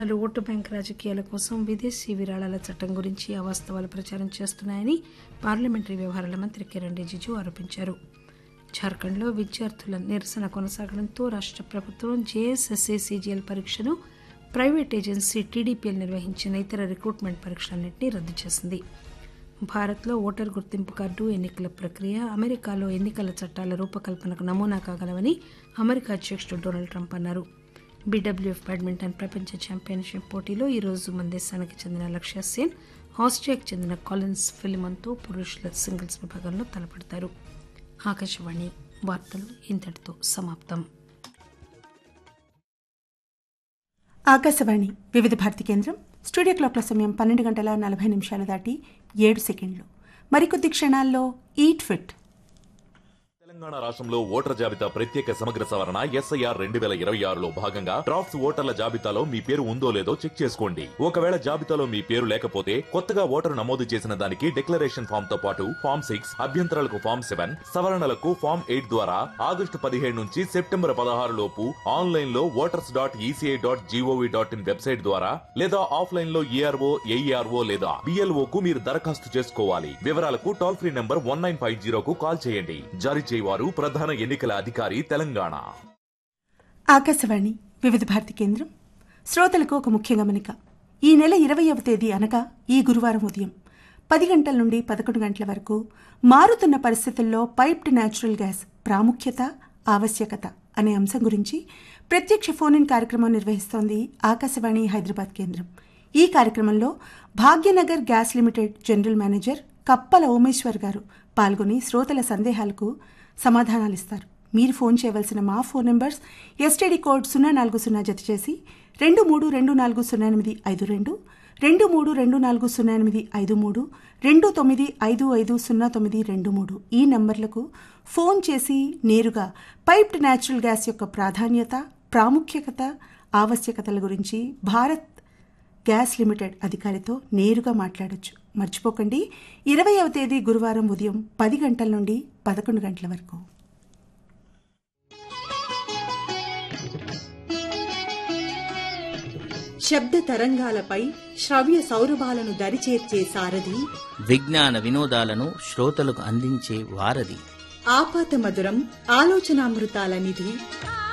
వాళ్ళు vote bank రాజకీయాల కోసం విదేశీ విరాళాల చట్టం గురించి అవాస్తవాలు ప్రచారం చేస్తున్నాయని పార్లమెంటరీ వ్యవహారాల మంత్రి కిరణ్ రిజిజు ఆరోపించారు జార్ఖండ్లో విద్యార్థుల నిరసన కొనసాగడంతో రాష్ట్ర ప్రభుత్వం జేఎస్ఎస్సీ సీజీఎల్ పరీక్షను ప్రైవేట్ ఏజెన్సీ టీడీపీఎల్ నిర్వహించిన ఇతర రిక్రూట్మెంట్ పరీక్షలన్నింటినీ రద్దు చేసింది భారత్లో ఓటర్ గుర్తింపు కార్డు ఎన్నికల ప్రక్రియ అమెరికాలో ఎన్నికల చట్టాల రూపకల్పనకు నమూనా కాగలవని అమెరికా అధ్యక్షుడు డొనాల్డ్ ట్రంప్ అన్నారు బీడబ్ల్యూఎఫ్ బ్యాడ్మింటన్ ప్రపంచ ఛాంపియన్షిప్ పోటీలో ఈ రోజు మన దేశానికి చెందిన లక్ష్య సేన్ ఆస్ట్రియాకు చెందిన కాలిన్స్ ఫిలిమన్తో పురుషుల సింగిల్స్ విభాగంలో తలపడతారు ఆకాశవాణి వార్తలు ఇంతటితో సమాప్తం ఆకాశవాణి వివిధ భారతి కేంద్రం స్టూడియో క్లాక్ల సమయం పన్నెండు గంటల నలభై నిమిషాలు దాటి ఏడు సెకండ్లు మరికొద్ది క్షణాల్లో ఈట్ ఫిట్ తెలంగాణ రాష్ట్రంలో ఓటర్ జాబితా ప్రత్యేక సమగ్ర సవరణ ఎస్ఐఆర్ రెండు వేల ఇరవై ఆరులో భాగంగా డ్రాఫ్ట్స్ ఓటర్ల జాబితాలో మీ పేరు ఉందో లేదో చెక్ చేసుకోండి ఒకవేళ జాబితాలో మీ పేరు లేకపోతే కొత్తగా ఓటరు నమోదు చేసిన దానికి డిక్లరేషన్ ఫామ్ తో పాటు ఫామ్ సిక్స్ అభ్యంతరాలకు ఫామ్ సెవెన్ సవరణలకు ఫామ్ ఎయిట్ ద్వారా ఆగస్టు పదిహేడు నుంచి సెప్టెంబర్ పదహారు లోపు ఆన్లైన్ లో voters dot ECI dot GOV dot in website ద్వారా లేదా ఆఫ్లైన్ లో ఈఆర్ఓ ఏఈఆర్ఓ లేదా బిఎల్ఓ కు మీరు దరఖాస్తు చేసుకోవాలి వివరాలకు toll free number one nine five జీరోకు కాల్ చేయండి జారీ చేయవారు ప్రధాన ఎన్నికల అధికారి తెలంగాణ ఆకాశవాణి వివిధ భారతి కేంద్రం శ్రోతలకు ఒక ముఖ్య గమనిక ఈ నెల ఇరవయవ తేదీ అనగా ఈ గురువారం ఉదయం పది గంటల నుండి పదకొండు గంటల వరకు మారుతున్న పరిస్థితుల్లో పైప్డ్ న్యాచురల్ గ్యాస్ ప్రాముఖ్యత ఆవశ్యకత అనే అంశం గురించి ప్రత్యక్ష ఫోన్ ఇన్ కార్యక్రమం నిర్వహిస్తోంది ఆకాశవాణి హైదరాబాద్ కేంద్రం ఈ కార్యక్రమంలో Bhagyanagar gas limited general manager Kappala Omeshwar గారు పాల్గొని శ్రోతల సందేహాలకు సమాధానాలిస్తారు మీరు ఫోన్ చేయవలసిన మా ఫోన్ నెంబర్స్ ఎస్టీడీ కోడ్ సున్నా నాలుగు సున్నా జత చేసి రెండు మూడు రెండు నాలుగు సున్నా ఎనిమిది ఐదు రెండు రెండు మూడు రెండు నాలుగు సున్నా ఎనిమిది ఐదు మూడు రెండు తొమ్మిది ఐదు ఐదు సున్నా తొమ్మిది రెండు మూడు ఈ నంబర్లకు ఫోన్ చేసి నేరుగా పైప్డ్ న్యాచురల్ గ్యాస్ యొక్క ప్రాధాన్యత ప్రాముఖ్యత ఆవశ్యకతల గురించి భారత్ గ్యాస్ లిమిటెడ్ అధికారితో నేరుగా మాట్లాడొచ్చు మర్చిపోకండి ఇరవైవ తేదీ గురువారం ఉదయం పది గంటల నుండి పదకొండు గంటల వరకు శబ్ద తరంగాలపై శ్రవ్య సౌరభాలను దరిచేర్చే సారథి విజ్ఞాన వినోదాలను శ్రోతలకు అందించే వారధి ఆపాత మధురం ఆలోచనామృతాల నిధి